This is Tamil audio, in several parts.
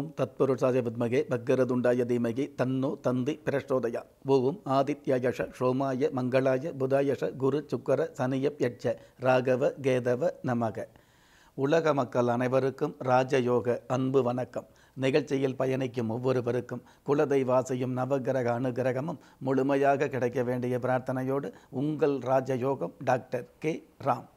ஓம் தத்புருஷாய வித்மகே பக்கரதுண்டாய தீமகி தன்னோ தந்தி பிரச்சோதயா ஓம் ஆதித்யயஷ சோமாய மங்களாய புதாயஷ குரு சுக்கர சனியப் யட்ச ராகவ கேதவ நமக உலக மக்கள் அனைவருக்கும் ராஜயோக அன்பு வணக்கம் நிகழ்ச்சியில் பயணிக்கும் ஒவ்வொருவருக்கும் குலதெய்வாசையும் நவகிரக அனுகிரகமும் முழுமையாக கிடைக்க வேண்டிய பிரார்த்தனையோடு உங்கள் ராஜயோகம் டாக்டர் கே ராம்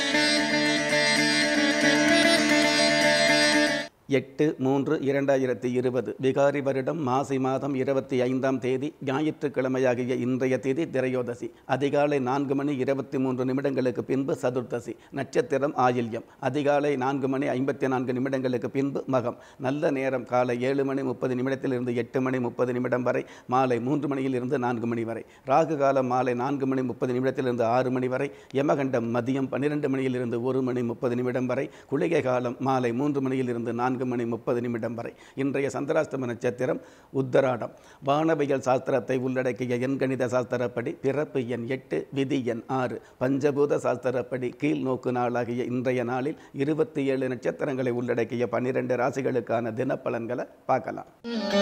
எட்டு மூன்று இரண்டாயிரத்தி இருபது விகாரி வருடம் மாசி மாதம் இருபத்தி ஐந்தாம் தேதி ஞாயிற்றுக்கிழமையாகிய இன்றைய தேதி திரையோதசி அதிகாலை நான்கு மணி இருபத்தி மூன்று நிமிடங்களுக்கு பின்பு சதுர்த்தசி நட்சத்திரம் ஆயில்யம் அதிகாலை நான்கு மணி ஐம்பத்தி நான்கு நிமிடங்களுக்கு பின்பு மகம் நல்ல நேரம் காலை ஏழு மணி முப்பது நிமிடத்திலிருந்து எட்டு மணி முப்பது நிமிடம் வரை மாலை மூன்று மணியிலிருந்து நான்கு மணி வரை ராகு காலம் மாலை நான்கு மணி முப்பது நிமிடத்திலிருந்து ஆறு மணி வரை யமகண்டம் மதியம் பன்னிரெண்டு மணியிலிருந்து ஒரு மணி முப்பது நிமிடம் வரை குளிகை காலம் மாலை மூன்று மணியிலிருந்து நான்கு மணி முப்பது நிமிடம் வரை இன்றைய சந்திராஷ்டம நட்சத்திரம் உத்தராடம் வானவியல் சாஸ்திரத்தை உள்ளடக்கிய எண்கணித சாஸ்திரப்படி பிறப்பு எண் எட்டு விதி எண் ஆறு பஞ்சபூத சாஸ்திரப்படி கீழ் நோக்கு நாளாகிய இன்றைய நாளில் இருபத்தி ஏழு நட்சத்திரங்களை உள்ளடக்கிய பன்னிரெண்டு ராசிகளுக்கான தினப்பலன்களை பார்க்கலாம்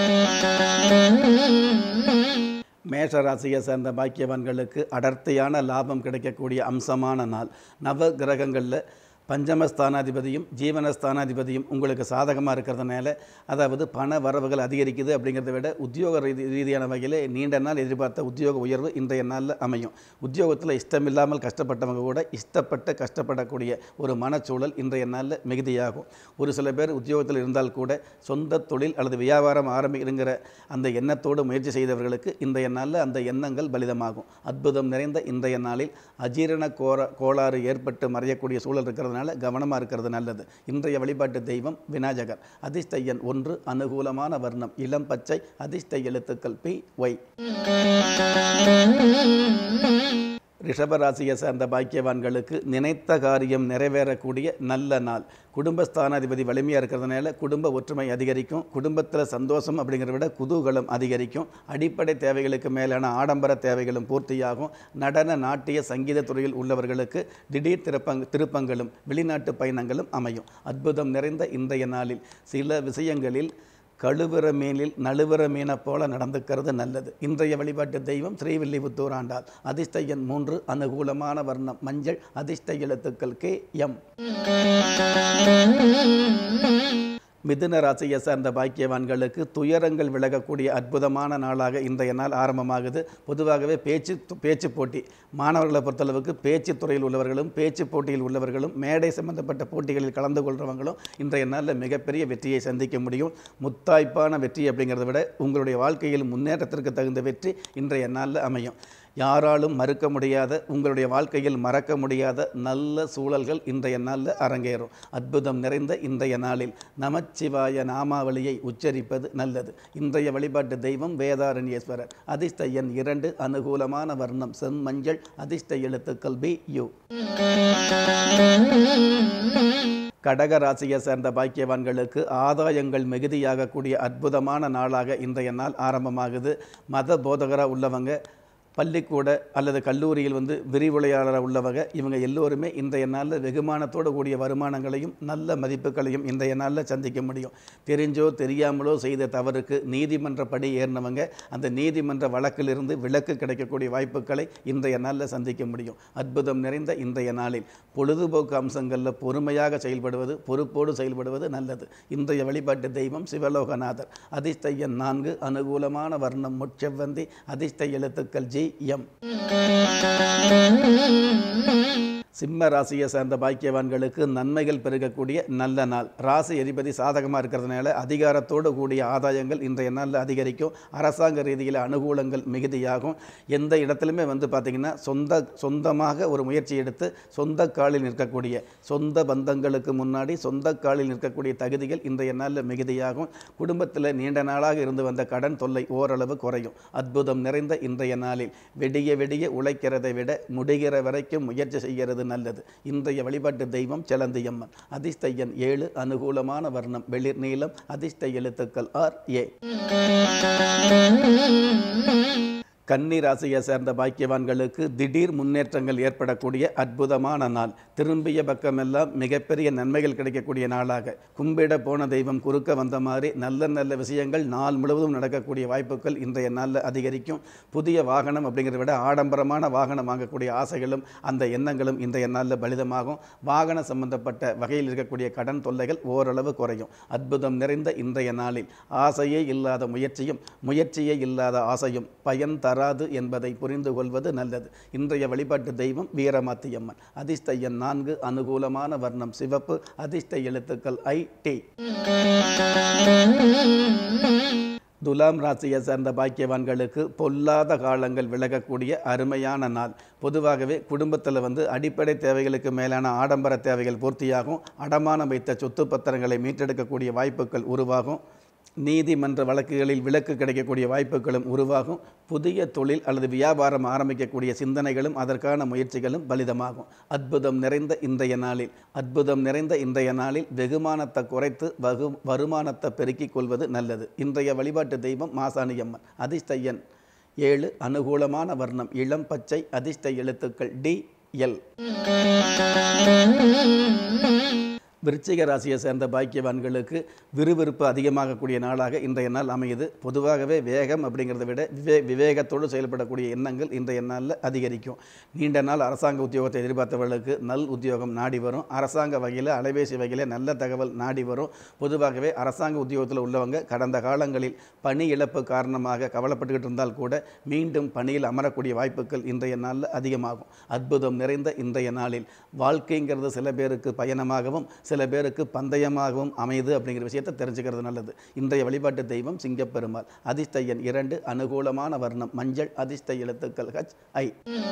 மேஷ ராசியை சேர்ந்த பாக்கியவான்களுக்கு அடர்த்தியான லாபம் கிடைக்கக்கூடிய அம்சமான நாள் நவ கிரகங்களில் பஞ்சமஸ்தானாதிபதியும் ஜீவனஸ்தானாதிபதியும் உங்களுக்கு சாதகமாக இருக்கிறதுனால அதாவது பண வரவுகள் அதிகரிக்குது அப்படிங்கிறத விட உத்தியோக ரீதி ரீதியான வகையில் நீண்ட நாள் எதிர்பார்த்த உத்தியோக உயர்வு இன்றைய நாளில் அமையும் உத்தியோகத்தில் இஷ்டமில்லாமல் கஷ்டப்பட்டவங்க கூட இஷ்டப்பட்டு கஷ்டப்படக்கூடிய ஒரு மனச்சூழல் இன்றைய நாளில் மிகுதியாகும் ஒரு சில பேர் உத்தியோகத்தில் இருந்தால் கூட சொந்த தொழில் அல்லது வியாபாரம் ஆரம்பிக்கிற அந்த எண்ணத்தோடு முயற்சி செய்தவர்களுக்கு இன்றைய நாளில் அந்த எண்ணங்கள் பலிதமாகும் அற்புதம் நிறைந்த இன்றைய நாளில் அஜீரண கோர கோளாறு ஏற்பட்டு மறையக்கூடிய சூழல் இருக்கிறது இருக்கிறதுனால கவனமாக இருக்கிறது நல்லது இன்றைய வழிபாட்டு தெய்வம் விநாயகர் அதிர்ஷ்ட எண் ஒன்று அனுகூலமான வர்ணம் இளம் பச்சை அதிர்ஷ்ட எழுத்துக்கள் பி ஒய் ரிஷபராசியை சேர்ந்த பாக்கியவான்களுக்கு நினைத்த காரியம் நிறைவேறக்கூடிய நல்ல நாள் குடும்பஸ்தானாதிபதி வலிமையாக இருக்கிறதுனால குடும்ப ஒற்றுமை அதிகரிக்கும் குடும்பத்தில் சந்தோஷம் அப்படிங்கிறத விட குதூகலம் அதிகரிக்கும் அடிப்படை தேவைகளுக்கு மேலான ஆடம்பர தேவைகளும் பூர்த்தியாகும் நடன நாட்டிய சங்கீத துறையில் உள்ளவர்களுக்கு திடீர் திருப்பங் திருப்பங்களும் வெளிநாட்டு பயணங்களும் அமையும் அற்புதம் நிறைந்த இன்றைய நாளில் சில விஷயங்களில் கழுவுற மீனில் நழுவுற மீனை போல நடந்துக்கிறது நல்லது இன்றைய வழிபாட்டு தெய்வம் ஸ்ரீவில்லிபுத்தூர் ஆண்டாள் அதிர்ஷ்ட எண் மூன்று அனுகூலமான வர்ணம் மஞ்சள் அதிர்ஷ்ட எழுத்துக்கள் கே எம் மிதுன ராசியை சார்ந்த பாக்கியவான்களுக்கு துயரங்கள் விலகக்கூடிய அற்புதமான நாளாக இன்றைய நாள் ஆரம்பமாகுது பொதுவாகவே பேச்சு பேச்சு போட்டி மாணவர்களை பொறுத்தளவுக்கு பேச்சு துறையில் உள்ளவர்களும் பேச்சு போட்டியில் உள்ளவர்களும் மேடை சம்பந்தப்பட்ட போட்டிகளில் கலந்து கொள்கிறவங்களும் இன்றைய நாளில் மிகப்பெரிய வெற்றியை சந்திக்க முடியும் முத்தாய்ப்பான வெற்றி அப்படிங்கிறத விட உங்களுடைய வாழ்க்கையில் முன்னேற்றத்திற்கு தகுந்த வெற்றி இன்றைய நாளில் அமையும் யாராலும் மறுக்க முடியாத உங்களுடைய வாழ்க்கையில் மறக்க முடியாத நல்ல சூழல்கள் இன்றைய நாளில் அரங்கேறும் அற்புதம் நிறைந்த இன்றைய நாளில் நமச்சிவாய நாமாவளியை உச்சரிப்பது நல்லது இன்றைய வழிபாட்டு தெய்வம் வேதாரண்யேஸ்வரர் அதிர்ஷ்ட எண் இரண்டு அனுகூலமான வர்ணம் செம்மஞ்சள் அதிர்ஷ்ட எழுத்துக்கள் பி யு கடக ராசியை சேர்ந்த பாக்கியவான்களுக்கு ஆதாயங்கள் மிகுதியாகக்கூடிய அற்புதமான நாளாக இன்றைய நாள் ஆரம்பமாகுது மத போதகராக உள்ளவங்க பள்ளிக்கூட அல்லது கல்லூரியில் வந்து விரிவுரையாளராக உள்ளவங்க இவங்க எல்லோருமே இன்றைய நாளில் வெகுமானத்தோடு கூடிய வருமானங்களையும் நல்ல மதிப்புகளையும் இன்றைய நாளில் சந்திக்க முடியும் தெரிஞ்சோ தெரியாமலோ செய்த தவறுக்கு நீதிமன்ற படி ஏறினவங்க அந்த நீதிமன்ற வழக்கிலிருந்து விலக்கு கிடைக்கக்கூடிய வாய்ப்புகளை இன்றைய நாளில் சந்திக்க முடியும் அற்புதம் நிறைந்த இன்றைய நாளில் பொழுதுபோக்கு அம்சங்களில் பொறுமையாக செயல்படுவது பொறுப்போடு செயல்படுவது நல்லது இன்றைய வழிபாட்டு தெய்வம் சிவலோகநாதர் அதிர்ஷ்ட எண் நான்கு அனுகூலமான வர்ணம் முட்செவ்வந்தி அதிர்ஷ்ட எழுத்துக்கள் ஜி எம் சிம்ம ராசியை சேர்ந்த பாக்கியவான்களுக்கு நன்மைகள் பெருகக்கூடிய நல்ல நாள் ராசி அதிபதி சாதகமாக இருக்கிறதுனால அதிகாரத்தோடு கூடிய ஆதாயங்கள் இன்றைய நாளில் அதிகரிக்கும் அரசாங்க ரீதியில் அனுகூலங்கள் மிகுதியாகும் எந்த இடத்துலையுமே வந்து பார்த்திங்கன்னா சொந்த சொந்தமாக ஒரு முயற்சி எடுத்து சொந்த காலில் நிற்கக்கூடிய சொந்த பந்தங்களுக்கு முன்னாடி சொந்த காலில் நிற்கக்கூடிய தகுதிகள் இன்றைய நாளில் மிகுதியாகும் குடும்பத்தில் நீண்ட நாளாக இருந்து வந்த கடன் தொல்லை ஓரளவு குறையும் அற்புதம் நிறைந்த இன்றைய நாளில் வெடிய வெடிய உழைக்கிறதை விட முடிகிற வரைக்கும் முயற்சி செய்கிறது நல்லது இன்றைய வழிபாட்டு தெய்வம் செலந்தியம்மன் அதிர்ஷ்ட எண் ஏழு அனுகூலமான வர்ணம் வெளிர் நீளம் அதிர்ஷ்ட எழுத்துக்கள் ஆர் ஏ கன்னி ராசியை சேர்ந்த பாக்கியவான்களுக்கு திடீர் முன்னேற்றங்கள் ஏற்படக்கூடிய அற்புதமான நாள் திரும்பிய பக்கமெல்லாம் மிகப்பெரிய நன்மைகள் கிடைக்கக்கூடிய நாளாக கும்பிட போன தெய்வம் குறுக்க வந்த மாதிரி நல்ல நல்ல விஷயங்கள் நாள் முழுவதும் நடக்கக்கூடிய வாய்ப்புகள் இன்றைய நாளில் அதிகரிக்கும் புதிய வாகனம் அப்படிங்கிறத விட ஆடம்பரமான வாகனம் வாங்கக்கூடிய ஆசைகளும் அந்த எண்ணங்களும் இன்றைய நாளில் பலிதமாகும் வாகன சம்பந்தப்பட்ட வகையில் இருக்கக்கூடிய கடன் தொல்லைகள் ஓரளவு குறையும் அற்புதம் நிறைந்த இன்றைய நாளில் ஆசையே இல்லாத முயற்சியும் முயற்சியே இல்லாத ஆசையும் பயன் தராது என்பதை புரிந்து கொள்வது நல்லது இன்றைய வழிபாட்டு தெய்வம் வீரமாத்தியம்மன் அதிர்ஷ்ட எண் நான்கு அனுகூலமான வர்ணம் சிவப்பு அதிர்ஷ்ட எழுத்துக்கள் ஐ டி துலாம் ராசியை சேர்ந்த பாக்கியவான்களுக்கு பொல்லாத காலங்கள் விலகக்கூடிய அருமையான நாள் பொதுவாகவே குடும்பத்தில் வந்து அடிப்படை தேவைகளுக்கு மேலான ஆடம்பர தேவைகள் பூர்த்தியாகும் அடமானம் வைத்த சொத்து பத்திரங்களை மீட்டெடுக்கக்கூடிய வாய்ப்புகள் உருவாகும் நீதிமன்ற வழக்குகளில் விலக்கு கிடைக்கக்கூடிய வாய்ப்புகளும் உருவாகும் புதிய தொழில் அல்லது வியாபாரம் ஆரம்பிக்கக்கூடிய சிந்தனைகளும் அதற்கான முயற்சிகளும் பலிதமாகும் அற்புதம் நிறைந்த இன்றைய நாளில் அற்புதம் நிறைந்த இன்றைய நாளில் வெகுமானத்தை குறைத்து வகு வருமானத்தை பெருக்கிக் கொள்வது நல்லது இன்றைய வழிபாட்டு தெய்வம் மாசாணியம்மன் அதிர்ஷ்ட எண் ஏழு அனுகூலமான வர்ணம் இளம் பச்சை அதிர்ஷ்ட எழுத்துக்கள் டி எல் விருச்சிக ராசியை சேர்ந்த பாக்கியவான்களுக்கு விறுவிறுப்பு அதிகமாகக்கூடிய நாளாக இன்றைய நாள் அமையுது பொதுவாகவே வேகம் அப்படிங்கிறத விட விவே விவேகத்தோடு செயல்படக்கூடிய எண்ணங்கள் இன்றைய நாளில் அதிகரிக்கும் நீண்ட நாள் அரசாங்க உத்தியோகத்தை எதிர்பார்த்தவர்களுக்கு நல் உத்தியோகம் நாடி வரும் அரசாங்க வகையில் அலைபேசி வகையில் நல்ல தகவல் நாடி வரும் பொதுவாகவே அரசாங்க உத்தியோகத்தில் உள்ளவங்க கடந்த காலங்களில் பணி இழப்பு காரணமாக கவலைப்பட்டுக்கிட்டு இருந்தால் கூட மீண்டும் பணியில் அமரக்கூடிய வாய்ப்புகள் இன்றைய நாளில் அதிகமாகும் அற்புதம் நிறைந்த இன்றைய நாளில் வாழ்க்கைங்கிறது சில பேருக்கு பயணமாகவும் சில பேருக்கு பந்தயமாகவும் அமையுது அப்படிங்கிற விஷயத்தை தெரிஞ்சுக்கிறது நல்லது இன்றைய வழிபாட்டு தெய்வம் சிங்கப்பெருமாள் அதிர்ஷ்ட எண் இரண்டு அனுகூலமான வர்ணம் மஞ்சள் அதிர்ஷ்ட எழுத்துக்கள் ஹச் ஐ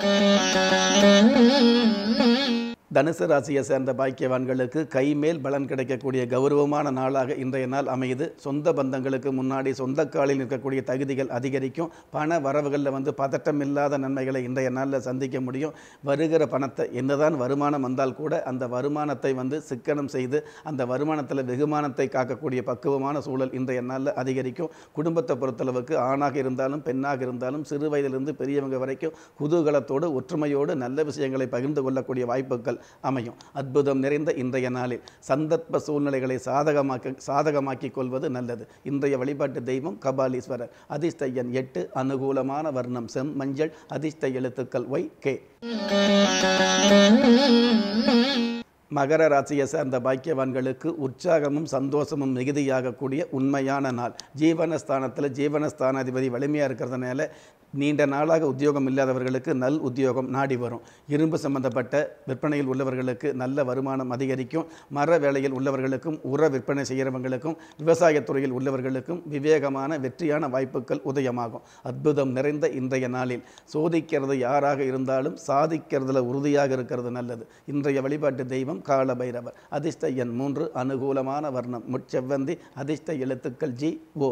தனுசு ராசியை சேர்ந்த பாக்கியவான்களுக்கு கைமேல் பலன் கிடைக்கக்கூடிய கௌரவமான நாளாக இன்றைய நாள் அமையுது சொந்த பந்தங்களுக்கு முன்னாடி சொந்த காலில் இருக்கக்கூடிய தகுதிகள் அதிகரிக்கும் பண வரவுகளில் வந்து பதட்டம் இல்லாத நன்மைகளை இன்றைய நாளில் சந்திக்க முடியும் வருகிற பணத்தை என்னதான் வருமானம் வந்தால் கூட அந்த வருமானத்தை வந்து சிக்கனம் செய்து அந்த வருமானத்தில் வெகுமானத்தை காக்கக்கூடிய பக்குவமான சூழல் இன்றைய நாளில் அதிகரிக்கும் குடும்பத்தை பொறுத்தளவுக்கு ஆணாக இருந்தாலும் பெண்ணாக இருந்தாலும் சிறு வயதிலிருந்து பெரியவங்க வரைக்கும் குதூகலத்தோடு ஒற்றுமையோடு நல்ல விஷயங்களை பகிர்ந்து கொள்ளக்கூடிய வாய்ப்புகள் அமையும் அற்புதம் நிறைந்த இன்றைய நாளில் சந்தர்ப்ப சூழ்நிலைகளை சாதகமாக்க சாதகமாக்கிக் கொள்வது நல்லது இன்றைய வழிபாட்டு தெய்வம் கபாலீஸ்வரர் அதிர்ஷ்ட எண் எட்டு அனுகூலமான வர்ணம் செம் மஞ்சள் அதிர்ஷ்ட எழுத்துக்கள் ஒய் கே மகர ராசியை சேர்ந்த பாக்கியவான்களுக்கு உற்சாகமும் சந்தோஷமும் மிகுதியாகக்கூடிய உண்மையான நாள் ஜீவனஸ்தானத்தில் ஜீவனஸ்தானாதிபதி வலிமையாக இருக்கிறதுனால நீண்ட நாளாக உத்தியோகம் இல்லாதவர்களுக்கு நல் உத்தியோகம் நாடி வரும் இரும்பு சம்பந்தப்பட்ட விற்பனையில் உள்ளவர்களுக்கு நல்ல வருமானம் அதிகரிக்கும் மர வேலையில் உள்ளவர்களுக்கும் உர விற்பனை செய்கிறவங்களுக்கும் விவசாயத்துறையில் உள்ளவர்களுக்கும் விவேகமான வெற்றியான வாய்ப்புகள் உதயமாகும் அற்புதம் நிறைந்த இன்றைய நாளில் சோதிக்கிறது யாராக இருந்தாலும் சாதிக்கிறதுல உறுதியாக இருக்கிறது நல்லது இன்றைய வழிபாட்டு தெய்வம் கால பைரவர் அதிர்ஷ்ட எண் மூன்று அனுகூலமான வர்ணம் முட்செவ்வந்தி அதிர்ஷ்ட எழுத்துக்கள் ஜி ஓ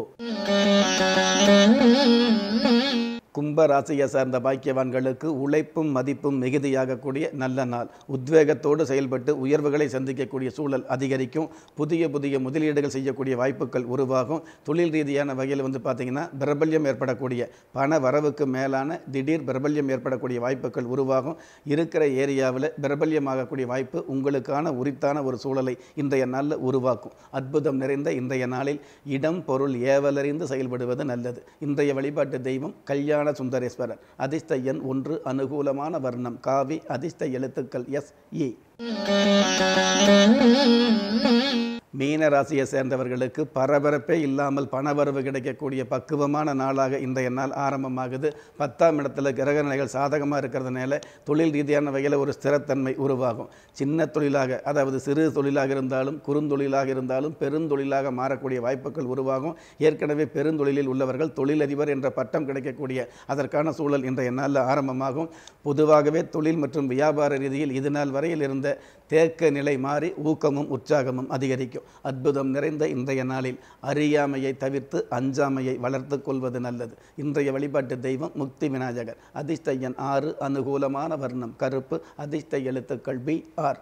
கும்ப ராசியை சார்ந்த பாக்கியவான்களுக்கு உழைப்பும் மதிப்பும் மிகுதியாகக்கூடிய நல்ல நாள் உத்வேகத்தோடு செயல்பட்டு உயர்வுகளை சந்திக்கக்கூடிய சூழல் அதிகரிக்கும் புதிய புதிய முதலீடுகள் செய்யக்கூடிய வாய்ப்புகள் உருவாகும் தொழில் ரீதியான வகையில் வந்து பார்த்திங்கன்னா பிரபல்யம் ஏற்படக்கூடிய பண வரவுக்கு மேலான திடீர் பிரபல்யம் ஏற்படக்கூடிய வாய்ப்புகள் உருவாகும் இருக்கிற ஏரியாவில் பிரபல்யமாகக்கூடிய வாய்ப்பு உங்களுக்கான உரித்தான ஒரு சூழலை இன்றைய நாளில் உருவாக்கும் அற்புதம் நிறைந்த இன்றைய நாளில் இடம் பொருள் ஏவலறிந்து செயல்படுவது நல்லது இன்றைய வழிபாட்டு தெய்வம் கல்யாண சுந்தரேஸ்வரர் அதிர்ஷ்ட எண் ஒன்று அனுகூலமான வர்ணம் காவி அதிர்ஷ்ட எழுத்துக்கள் எஸ் இ மீன ராசியை சேர்ந்தவர்களுக்கு பரபரப்பே இல்லாமல் பணவரவு கிடைக்கக்கூடிய பக்குவமான நாளாக இன்றைய நாள் ஆரம்பமாகுது பத்தாம் இடத்துல கிரக நிலைகள் சாதகமாக இருக்கிறதுனால தொழில் ரீதியான வகையில் ஒரு ஸ்திரத்தன்மை உருவாகும் சின்ன தொழிலாக அதாவது சிறு தொழிலாக இருந்தாலும் குறுந்தொழிலாக இருந்தாலும் பெருந்தொழிலாக மாறக்கூடிய வாய்ப்புகள் உருவாகும் ஏற்கனவே பெருந்தொழிலில் உள்ளவர்கள் தொழிலதிபர் என்ற பட்டம் கிடைக்கக்கூடிய அதற்கான சூழல் இன்றைய நாளில் ஆரம்பமாகும் பொதுவாகவே தொழில் மற்றும் வியாபார ரீதியில் இது நாள் வரையில் இருந்த தேக்க நிலை மாறி ஊக்கமும் உற்சாகமும் அதிகரிக்கும் அற்புதம் நிறைந்த இன்றைய நாளில் அறியாமையை தவிர்த்து அஞ்சாமையை வளர்த்து கொள்வது நல்லது இன்றைய வழிபாட்டு தெய்வம் முக்தி விநாயகர் அதிர்ஷ்ட எண் ஆறு அனுகூலமான வர்ணம் கருப்பு அதிர்ஷ்ட எழுத்துக்கள் பி ஆர்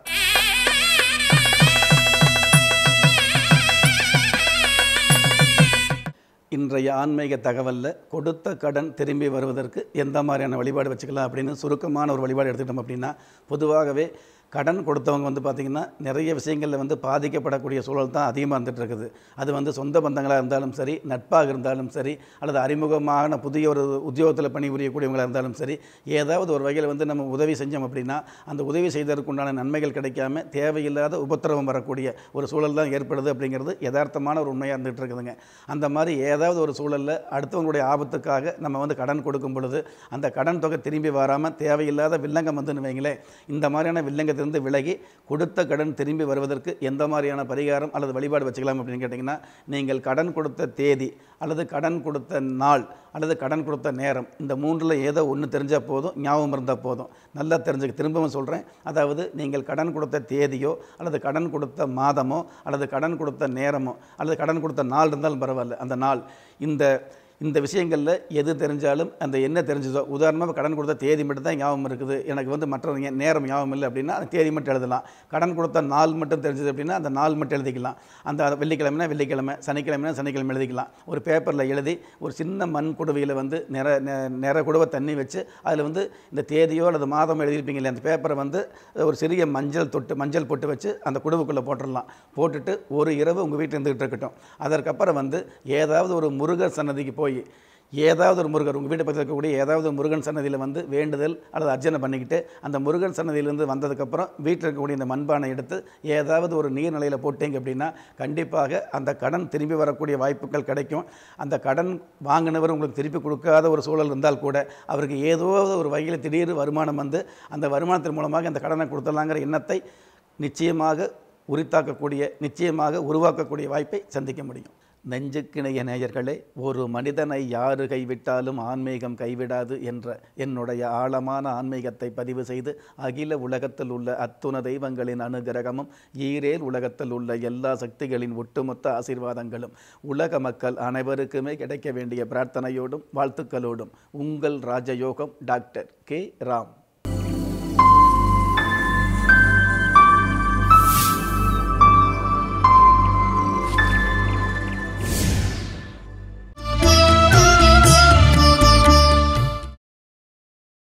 இன்றைய ஆன்மீக தகவலில் கொடுத்த கடன் திரும்பி வருவதற்கு எந்த மாதிரியான வழிபாடு வச்சுக்கலாம் அப்படின்னு சுருக்கமான ஒரு வழிபாடு எடுத்துக்கிட்டோம் அப்படின்னா பொதுவாகவே கடன் கொடுத்தவங்க வந்து பார்த்திங்கன்னா நிறைய விஷயங்களில் வந்து பாதிக்கப்படக்கூடிய சூழல் தான் அதிகமாக இருந்துட்டு இருக்குது அது வந்து சொந்த பந்தங்களாக இருந்தாலும் சரி நட்பாக இருந்தாலும் சரி அல்லது அறிமுகமான புதிய ஒரு உத்தியோகத்தில் பணிபுரியக்கூடியவங்களாக இருந்தாலும் சரி ஏதாவது ஒரு வகையில் வந்து நம்ம உதவி செஞ்சோம் அப்படின்னா அந்த உதவி செய்ததற்குண்டான நன்மைகள் கிடைக்காம தேவையில்லாத உபத்திரவம் வரக்கூடிய ஒரு சூழல் தான் ஏற்படுது அப்படிங்கிறது யதார்த்தமான ஒரு உண்மையாக இருந்துகிட்டு இருக்குதுங்க அந்த மாதிரி ஏதாவது ஒரு சூழலில் அடுத்தவங்களுடைய ஆபத்துக்காக நம்ம வந்து கடன் கொடுக்கும் பொழுது அந்த கடன் தொகை திரும்பி வராமல் தேவையில்லாத வில்லங்கம் வந்துன்னு வைங்களேன் இந்த மாதிரியான வில்லங்கத்திலிருந்து விலகி கொடுத்த கடன் திரும்பி வருவதற்கு எந்த மாதிரியான பரிகாரம் அல்லது வழிபாடு வச்சுக்கலாம் அப்படின்னு கேட்டிங்கன்னா நீங்கள் கடன் கொடுத்த தேதி அல்லது கடன் கொடுத்த நாள் அல்லது கடன் கொடுத்த நேரம் இந்த மூன்றில் ஏதோ ஒன்று தெரிஞ்சால் போதும் ஞாபகம் இருந்தால் போதும் நல்லா தெரிஞ்சுக்க திரும்பவும் சொல்கிறேன் அதாவது நீங்கள் கடன் கொடுத்த தேதியோ அல்லது கடன் கொடுத்த மாதமோ அல்லது கடன் கொடுத்த நேரமோ அல்லது கடன் கொடுத்த நாள் இருந்தாலும் பரவாயில்ல அந்த நாள் இந்த இந்த விஷயங்களில் எது தெரிஞ்சாலும் அந்த என்ன தெரிஞ்சதோ உதாரணமாக கடன் கொடுத்த தேதி மட்டும் தான் ஞாபகம் இருக்குது எனக்கு வந்து மற்ற நே- நேரம் ஞாபகம் இல்லை அப்படின்னா அந்த தேதி மட்டும் எழுதலாம் கடன் கொடுத்த நாள் மட்டும் தெரிஞ்சது அப்படின்னா அந்த நாள் மட்டும் எழுதிக்கலாம் அந்த வெள்ளிக்கிழமைனா வெள்ளிக்கிழமை சனிக்கிழமைனா சனிக்கிழமை எழுதிக்கலாம் ஒரு பேப்பரில் எழுதி ஒரு சின்ன மண் குடுவையில் வந்து நிற நெ- நிற குடுவை தண்ணி வச்சு அதில் வந்து இந்த தேதியோ அல்லது மாதம் எழுதியிருப்பீங்க இல்லையா அந்த பேப்பரை வந்து ஒரு சிறிய மஞ்சள் தொட்டு மஞ்சள் பொட்டு வச்சு அந்த குடுவுக்குள்ளே போட்டுடலாம் போட்டுட்டு ஒரு இரவு உங்கள் வீட்டில் இருந்துகிட்டு இருக்கட்டும் அதற்கப்புறம் வந்து ஏதாவது ஒரு முருகர் சன்னதிக்கு போய் ஏதாவது ஒரு முருகர் உங்கள் வீட்டு பக்கத்தில் இருக்கக்கூடிய ஏதாவது ஒரு முருகன் சன்னதியில் வந்து வேண்டுதல் அல்லது அர்ச்சனை பண்ணிக்கிட்டு அந்த முருகன் சன்னதியிலேருந்து வந்ததுக்கப்புறம் வீட்டில் இருக்கக்கூடிய இந்த மண்பானை எடுத்து ஏதாவது ஒரு நீர்நிலையில் போட்டீங்க அப்படின்னா கண்டிப்பாக அந்த கடன் திரும்பி வரக்கூடிய வாய்ப்புகள் கிடைக்கும் அந்த கடன் வாங்கினவர் உங்களுக்கு திருப்பி கொடுக்காத ஒரு சூழல் இருந்தால் கூட அவருக்கு ஏதோ ஒரு வகையில் திடீர் வருமானம் வந்து அந்த வருமானத்தின் மூலமாக அந்த கடனை கொடுத்துடலாங்கிற எண்ணத்தை நிச்சயமாக உரித்தாக்கக்கூடிய நிச்சயமாக உருவாக்கக்கூடிய வாய்ப்பை சந்திக்க முடியும் நெஞ்சுக்கிணைய நேயர்களே ஒரு மனிதனை யாரு கைவிட்டாலும் ஆன்மீகம் கைவிடாது என்ற என்னுடைய ஆழமான ஆன்மீகத்தை பதிவு செய்து அகில உலகத்தில் உள்ள அத்துண தெய்வங்களின் அனுகிரகமும் ஈரேல் உலகத்தில் உள்ள எல்லா சக்திகளின் ஒட்டுமொத்த ஆசீர்வாதங்களும் உலக மக்கள் அனைவருக்குமே கிடைக்க வேண்டிய பிரார்த்தனையோடும் வாழ்த்துக்களோடும் உங்கள் ராஜயோகம் டாக்டர் கே ராம்